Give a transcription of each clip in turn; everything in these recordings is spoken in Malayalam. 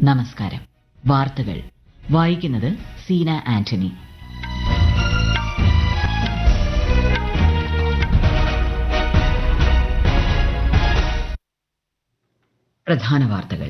നമസ്കാരം വാർത്തകൾ വായിക്കുന്നത് സീന ആന്റണി പ്രധാന വാർത്തകൾ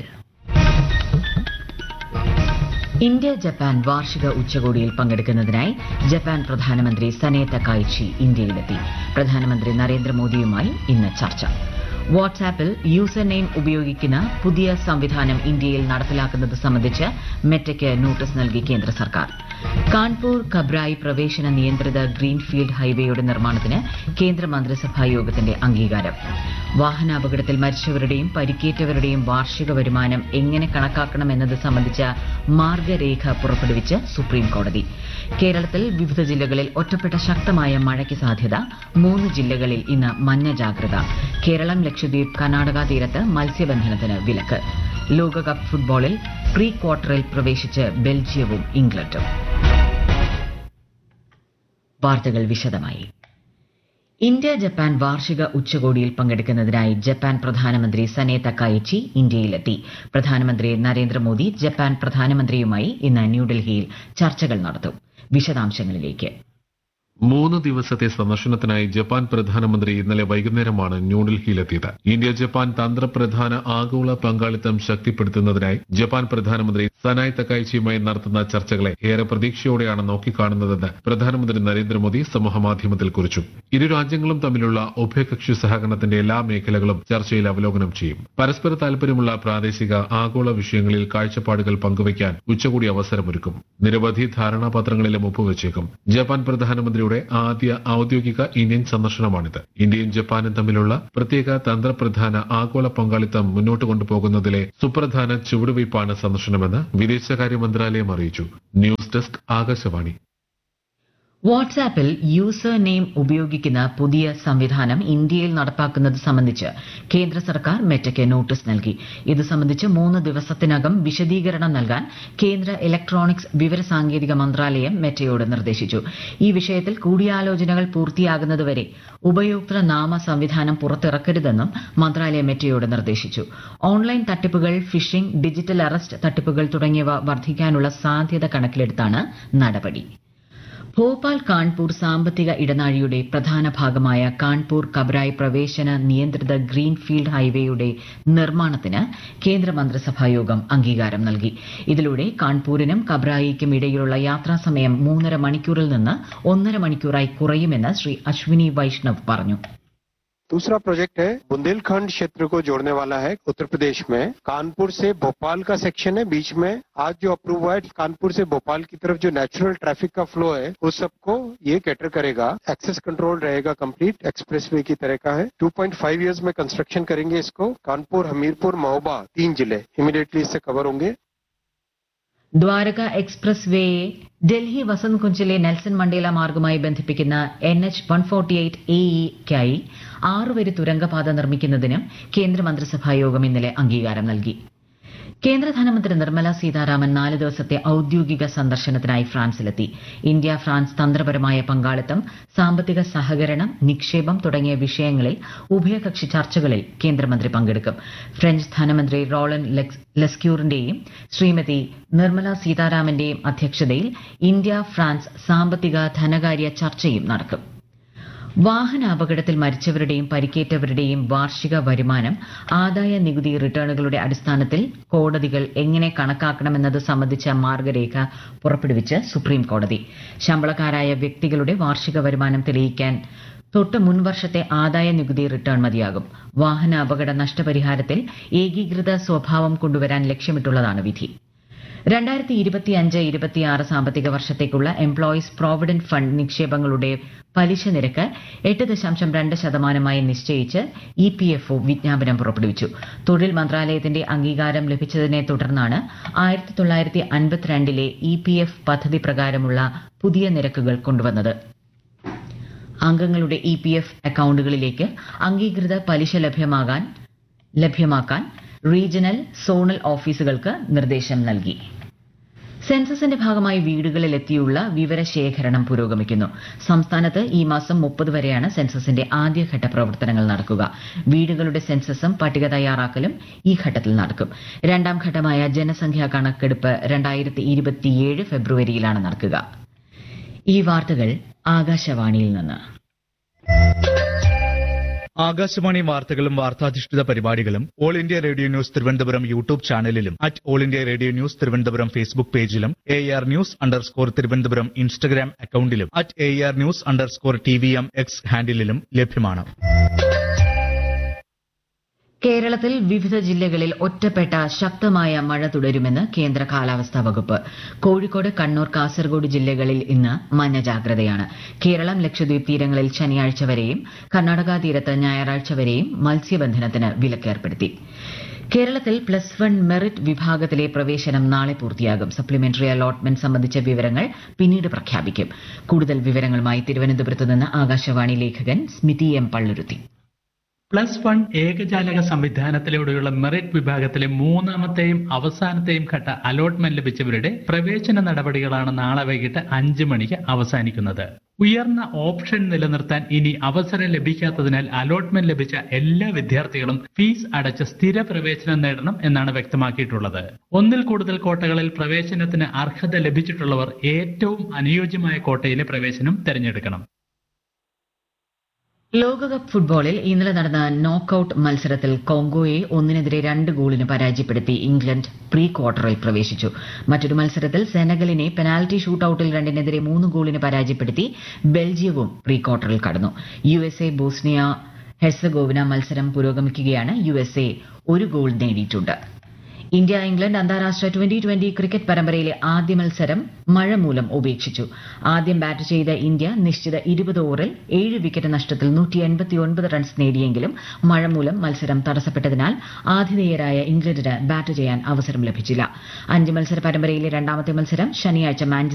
ഇന്ത്യ ജപ്പാൻ വാർഷിക ഉച്ചകോടിയിൽ പങ്കെടുക്കുന്നതിനായി ജപ്പാൻ പ്രധാനമന്ത്രി സനെ തക്കായിച്ചി ഇന്ത്യയിലെത്തി പ്രധാനമന്ത്രി നരേന്ദ്രമോദിയുമായി ഇന്ന് ചർച്ച വാട്സാപ്പിൽ യൂസർ നെയിം ഉപയോഗിക്കുന്ന പുതിയ സംവിധാനം ഇന്ത്യയിൽ നടപ്പിലാക്കുന്നത് സംബന്ധിച്ച് മെറ്റയ്ക്ക് നോട്ടീസ് നൽകി കേന്ദ്ര സർക്കാർ കാൺപൂർ കബ്രായി പ്രവേശന നിയന്ത്രിത ഗ്രീൻഫീൽഡ് ഹൈവേയുടെ നിർമ്മാണത്തിന് കേന്ദ്ര മന്ത്രിസഭാ യോഗത്തിന്റെ അംഗീകാരം വാഹനാപകടത്തിൽ മരിച്ചവരുടെയും പരിക്കേറ്റവരുടെയും വാർഷിക വരുമാനം എങ്ങനെ കണക്കാക്കണമെന്നത് സംബന്ധിച്ച മാർഗരേഖ പുറപ്പെടുവിച്ച് സുപ്രീം കോടതി കേരളത്തിൽ വിവിധ ജില്ലകളിൽ ഒറ്റപ്പെട്ട ശക്തമായ മഴയ്ക്ക് സാധ്യത മൂന്ന് ജില്ലകളിൽ ഇന്ന് മഞ്ഞ ജാഗ്രത കേരളം ലക്ഷദ്വീപ് കർണാടക തീരത്ത് മത്സ്യബന്ധനത്തിന് വിലക്ക് ലോകകപ്പ് ഫുട്ബോളിൽ പ്രീ ക്വാർട്ടറിൽ പ്രവേശിച്ച് ബെൽജിയവും ഇംഗ്ലണ്ടും വാർത്തകൾ വിശദമായി ഇന്ത്യ ജപ്പാൻ വാർഷിക ഉച്ചകോടിയിൽ പങ്കെടുക്കുന്നതിനായി ജപ്പാൻ പ്രധാനമന്ത്രി സനെ തക്കായിച്ചി ഇന്ത്യയിലെത്തി പ്രധാനമന്ത്രി നരേന്ദ്രമോദി ജപ്പാൻ പ്രധാനമന്ത്രിയുമായി ഇന്ന് ന്യൂഡൽഹിയിൽ ചർച്ചകൾ നടത്തും വിശദാംശങ്ങളിലേക്ക് മൂന്ന് ദിവസത്തെ സന്ദർശനത്തിനായി ജപ്പാൻ പ്രധാനമന്ത്രി ഇന്നലെ വൈകുന്നേരമാണ് ന്യൂഡൽഹിയിലെത്തിയത് ഇന്ത്യ ജപ്പാൻ തന്ത്രപ്രധാന ആഗോള പങ്കാളിത്തം ശക്തിപ്പെടുത്തുന്നതിനായി ജപ്പാൻ പ്രധാനമന്ത്രി സനായ് തക്കായിച്ചിയുമായി നടത്തുന്ന ചർച്ചകളെ ഏറെ പ്രതീക്ഷയോടെയാണ് നോക്കിക്കാണുന്നതെന്ന് പ്രധാനമന്ത്രി നരേന്ദ്രമോദി സമൂഹമാധ്യമത്തിൽ കുറിച്ചു ഇരു രാജ്യങ്ങളും തമ്മിലുള്ള ഉഭയകക്ഷി സഹകരണത്തിന്റെ എല്ലാ മേഖലകളും ചർച്ചയിൽ അവലോകനം ചെയ്യും പരസ്പര താൽപര്യമുള്ള പ്രാദേശിക ആഗോള വിഷയങ്ങളിൽ കാഴ്ചപ്പാടുകൾ പങ്കുവയ്ക്കാൻ ഉച്ചകൂടി അവസരമൊരുക്കും നിരവധി ധാരണാപത്രങ്ങളിലും ഒപ്പുവച്ചേക്കും ജപ്പാൻ പ്രധാനമന്ത്രി ഇന്ത്യയുടെ ആദ്യ ഔദ്യോഗിക ഇന്ത്യൻ സന്ദർശനമാണിത് ഇന്ത്യയും ജപ്പാനും തമ്മിലുള്ള പ്രത്യേക തന്ത്രപ്രധാന ആഗോള പങ്കാളിത്തം മുന്നോട്ട് കൊണ്ടുപോകുന്നതിലെ സുപ്രധാന ചുവടുവയ്പ്പാണ് സന്ദർശനമെന്ന് വിദേശകാര്യ മന്ത്രാലയം അറിയിച്ചു ന്യൂസ് ഡെസ്ക് ആകാശവാണി വാട്സാപ്പിൽ യൂസർ നെയിം ഉപയോഗിക്കുന്ന പുതിയ സംവിധാനം ഇന്ത്യയിൽ നടപ്പാക്കുന്നത് സംബന്ധിച്ച് കേന്ദ്ര സർക്കാർ മെറ്റയ്ക്ക് നോട്ടീസ് നൽകി ഇത് സംബന്ധിച്ച് മൂന്ന് ദിവസത്തിനകം വിശദീകരണം നൽകാൻ കേന്ദ്ര ഇലക്ട്രോണിക്സ് വിവരസാങ്കേതിക മന്ത്രാലയം മെറ്റയോട് നിർദ്ദേശിച്ചു ഈ വിഷയത്തിൽ കൂടിയാലോചനകൾ പൂർത്തിയാകുന്നതുവരെ ഉപയോക്തൃ നാമ സംവിധാനം പുറത്തിറക്കരുതെന്നും മന്ത്രാലയം മെറ്റയോട് നിർദ്ദേശിച്ചു ഓൺലൈൻ തട്ടിപ്പുകൾ ഫിഷിംഗ് ഡിജിറ്റൽ അറസ്റ്റ് തട്ടിപ്പുകൾ തുടങ്ങിയവ വർദ്ധിക്കാനുള്ള സാധ്യത കണക്കിലെടുത്താണ് നടപടി ഭോപ്പാൽ കാൺപൂർ സാമ്പത്തിക ഇടനാഴിയുടെ പ്രധാന ഭാഗമായ കാൺപൂർ കബ്രായ് പ്രവേശന നിയന്ത്രിത ഗ്രീൻഫീൽഡ് ഹൈവേയുടെ നിർമ്മാണത്തിന് കേന്ദ്ര മന്ത്രിസഭായോഗം അംഗീകാരം നൽകി ഇതിലൂടെ കാൺപൂരിനും കബ്രായിക്കും ഇടയിലുള്ള യാത്രാസമയം മൂന്നര മണിക്കൂറിൽ നിന്ന് ഒന്നര മണിക്കൂറായി കുറയുമെന്ന് ശ്രീ അശ്വിനി വൈഷ്ണവ് പറഞ്ഞു दूसरा प्रोजेक्ट है बुंदेलखंड क्षेत्र को जोड़ने वाला है उत्तर प्रदेश में कानपुर से भोपाल का सेक्शन है बीच में आज जो अप्रूव हुआ है कानपुर से भोपाल की तरफ जो नेचुरल ट्रैफिक का फ्लो है उस सबको ये कैटर करेगा एक्सेस कंट्रोल रहेगा कंप्लीट एक्सप्रेस वे की तरह का है 2.5 इयर्स में कंस्ट्रक्शन करेंगे इसको कानपुर हमीरपुर महोबा तीन जिले इमीडिएटली इससे कवर होंगे ദ്വാരക എക്സ്പ്രസ് വേയെ ഡൽഹി വസന്ത് കുഞ്ചിലെ നെൽസൺ മണ്ടേല മാർഗമായി ബന്ധിപ്പിക്കുന്ന N H one forty eight A ഇക്കായി ആറുവരി തുരങ്കപാത നിർമ്മിക്കുന്നതിനും കേന്ദ്രമന്ത്രിസഭാ യോഗം ഇന്നലെ അംഗീകാരം നൽകി കേന്ദ്ര ധനമന്ത്രി നിർമ്മല സീതാരാമൻ നാല് ദിവസത്തെ ഔദ്യോഗിക സന്ദർശനത്തിനായി ഫ്രാൻസിലെത്തി ഇന്ത്യ ഫ്രാൻസ് തന്ത്രപരമായ പങ്കാളിത്തം സാമ്പത്തിക സഹകരണം നിക്ഷേപം തുടങ്ങിയ വിഷയങ്ങളിൽ ഉഭയകക്ഷി ചർച്ചകളിൽ കേന്ദ്രമന്ത്രി പങ്കെടുക്കും ഫ്രഞ്ച് ധനമന്ത്രി റോളൻ ലെസ്ക്യൂറിന്റെയും ശ്രീമതി നിർമ്മല സീതാരാമന്റെയും അധ്യക്ഷതയിൽ ഇന്ത്യ ഫ്രാൻസ് സാമ്പത്തിക ധനകാര്യ ചർച്ചയും നടക്കും വാഹനാപകടത്തിൽ മരിച്ചവരുടെയും പരിക്കേറ്റവരുടെയും വാർഷിക വരുമാനം ആദായ നികുതി റിട്ടേണുകളുടെ അടിസ്ഥാനത്തിൽ കോടതികൾ എങ്ങനെ കണക്കാക്കണമെന്നത് സംബന്ധിച്ച മാർഗരേഖ പുറപ്പെടുവിച്ച് സുപ്രീം കോടതി ശമ്പളക്കാരായ വ്യക്തികളുടെ വാർഷിക വരുമാനം തെളിയിക്കാൻ തൊട്ട് മുൻവർഷത്തെ ആദായ നികുതി റിട്ടേൺ മതിയാകും വാഹന അപകട നഷ്ടപരിഹാരത്തിൽ ഏകീകൃത സ്വഭാവം കൊണ്ടുവരാൻ ലക്ഷ്യമിട്ടുള്ളതാണ് വിധി രണ്ടായിരത്തി ഇരുപത്തിയഞ്ച് ഇരുപത്തിയാറ് സാമ്പത്തിക വർഷത്തേക്കുള്ള എംപ്ലോയീസ് പ്രോവിഡന്റ് ഫണ്ട് നിക്ഷേപങ്ങളുടെ പലിശ നിരക്ക് എട്ട് ദശാംശം രണ്ട് ശതമാനമായി നിശ്ചയിച്ച് ഇ പി എഫ് ഒ വിജ്ഞാപനം പുറപ്പെടുവിച്ചു തൊഴിൽ മന്ത്രാലയത്തിന്റെ അംഗീകാരം ലഭിച്ചതിനെ തുടർന്നാണ് ആയിരത്തി തൊള്ളായിരത്തി അൻപത്തിരണ്ടിലെ ഇ പി എഫ് പദ്ധതി പ്രകാരമുള്ള പുതിയ നിരക്കുകൾ കൊണ്ടുവന്നത് അംഗങ്ങളുടെ ഇ പി എഫ് അക്കൌണ്ടുകളിലേക്ക് അംഗീകൃത പലിശ ലഭ്യമാകാൻ ലഭ്യമാക്കാൻ റീജിയണൽ സോണൽ ഓഫീസുകൾക്ക് നിർദ്ദേശം നൽകി സെൻസസിന്റെ ഭാഗമായി വീടുകളിൽ എത്തിയുള്ള വിവരശേഖരണം പുരോഗമിക്കുന്നു സംസ്ഥാനത്ത് ഈ മാസം മുപ്പത് വരെയാണ് സെൻസസിന്റെ ആദ്യഘട്ട പ്രവർത്തനങ്ങൾ നടക്കുക വീടുകളുടെ സെൻസസും പട്ടിക തയ്യാറാക്കലും ഈ ഘട്ടത്തിൽ നടക്കും രണ്ടാം ഘട്ടമായ ജനസംഖ്യാ കണക്കെടുപ്പ് രണ്ടായിരത്തി ഇരുപത്തിയേഴ് ഫെബ്രുവരിയിലാണ് നടക്കുക ഈ വാർത്തകൾ ആകാശവാണിയിൽ നിന്ന് ആകാശവാണി വാർത്തകളും വാർത്താധിഷ്ഠിത പരിപാടികളും all India radio news Thiruvananthapuram YouTube ചാനലിലും at all India radio news Thiruvananthapuram Facebook പേജിലും A R news underscore Thiruvananthapuram Instagram അക്കൌണ്ടിലും at A R news underscore T V M X ഹാൻഡിലും ലഭ്യമാണ് കേരളത്തിൽ വിവിധ ജില്ലകളിൽ ഒറ്റപ്പെട്ട ശക്തമായ മഴ തുടരുമെന്ന് കേന്ദ്ര കാലാവസ്ഥാ വകുപ്പ് കോഴിക്കോട് കണ്ണൂർ കാസർഗോഡ് ജില്ലകളിൽ ഇന്ന് മഞ്ഞ ജാഗ്രതയാണ് കേരളം ലക്ഷദ്വീപ് തീരങ്ങളിൽ ശനിയാഴ്ച വരെയും കർണാടക തീരത്ത് ഞായറാഴ്ച വരെയും മത്സ്യബന്ധനത്തിന് വിലക്കേർപ്പെടുത്തി കേരളത്തിൽ പ്ലസ് വൺ മെറിറ്റ് വിഭാഗത്തിലെ പ്രവേശനം നാളെ പൂർത്തിയാകും സപ്ലിമെന്ററി അലോട്ട്മെന്റ് സംബന്ധിച്ച വിവരങ്ങൾ പിന്നീട് പ്രഖ്യാപിക്കും കൂടുതൽ വിവരങ്ങളുമായി തിരുവനന്തപുരത്ത് നിന്ന് ആകാശവാണി ലേഖകൻ Smithi M Palluruthy plus one ഏകജാലക സംവിധാനത്തിലൂടെയുള്ള മെറിറ്റ് വിഭാഗത്തിലെ മൂന്നാമത്തെയും അവസാനത്തെയും ഘട്ട അലോട്ട്മെന്റ് ലഭിച്ചവരുടെ പ്രവേശന നടപടികളാണ് നാളെ വൈകിട്ട് അഞ്ച് മണിക്ക് അവസാനിക്കുന്നത് ഉയർന്ന ഓപ്ഷൻ നിലനിർത്താൻ ഇനി അവസരം ലഭിക്കാത്തതിനാൽ അലോട്ട്മെന്റ് ലഭിച്ച എല്ലാ വിദ്യാർത്ഥികളും ഫീസ് അടച്ച് സ്ഥിര പ്രവേശനം നേടണം എന്നാണ് വ്യക്തമാക്കിയിട്ടുള്ളത് ഒന്നിൽ കൂടുതൽ കോട്ടകളിൽ പ്രവേശനത്തിന് അർഹത ലഭിച്ചിട്ടുള്ളവർ ഏറ്റവും അനുയോജ്യമായ കോട്ടയിലെ പ്രവേശനം തിരഞ്ഞെടുക്കണം ലോകകപ്പ് ഫുട്ബോളിൽ ഇന്നലെ നടന്ന നോക്കൌട്ട് മത്സരത്തിൽ കോങ്കോയെ ഒന്നിനെതിരെ രണ്ട് ഗോളിന് പരാജയപ്പെടുത്തി ഇംഗ്ലണ്ട് പ്രീ ക്വാർട്ടറിൽ പ്രവേശിച്ചു മറ്റൊരു മത്സരത്തിൽ സെനഗലിനെ പെനാൽറ്റി ഷൂട്ടൌട്ടിൽ രണ്ടിനെതിരെ മൂന്ന് ഗോളിന് പരാജയപ്പെടുത്തി ബെൽജിയവും പ്രീ ക്വാർട്ടറിൽ കടന്നു U S A Bosnia Herzegovina മത്സരം പുരോഗമിക്കുകയാണ് യു എസ് എ ഒരു ഗോൾ നേടിയിട്ടുണ്ട് ഇന്ത്യ ഇംഗ്ലണ്ട് അന്താരാഷ്ട്ര ട്വന്റി ട്വന്റി ക്രിക്കറ്റ് പരമ്പരയിലെ ആദ്യ മത്സരം മഴ മൂലം ഉപേക്ഷിച്ചു ആദ്യം ബാറ്റ് ചെയ്ത ഇന്ത്യ നിശ്ചിത ഇരുപത് ഓവറിൽ ഏഴ് വിക്കറ്റ് നഷ്ടത്തിൽ നൂറ്റി എൺപത്തിയൊൻപത് റൺസ് നേടിയെങ്കിലും മഴ മൂലം മത്സരം തടസ്സപ്പെട്ടതിനാൽ ആതിഥേയരായ ഇംഗ്ലണ്ടിന് ബാറ്റ് ചെയ്യാൻ അവസരം ലഭിച്ചില്ല അഞ്ച് മത്സര പരമ്പരയിലെ രണ്ടാമത്തെ മത്സരം ശനിയാഴ്ച മാഞ്ചസ്റ്റർ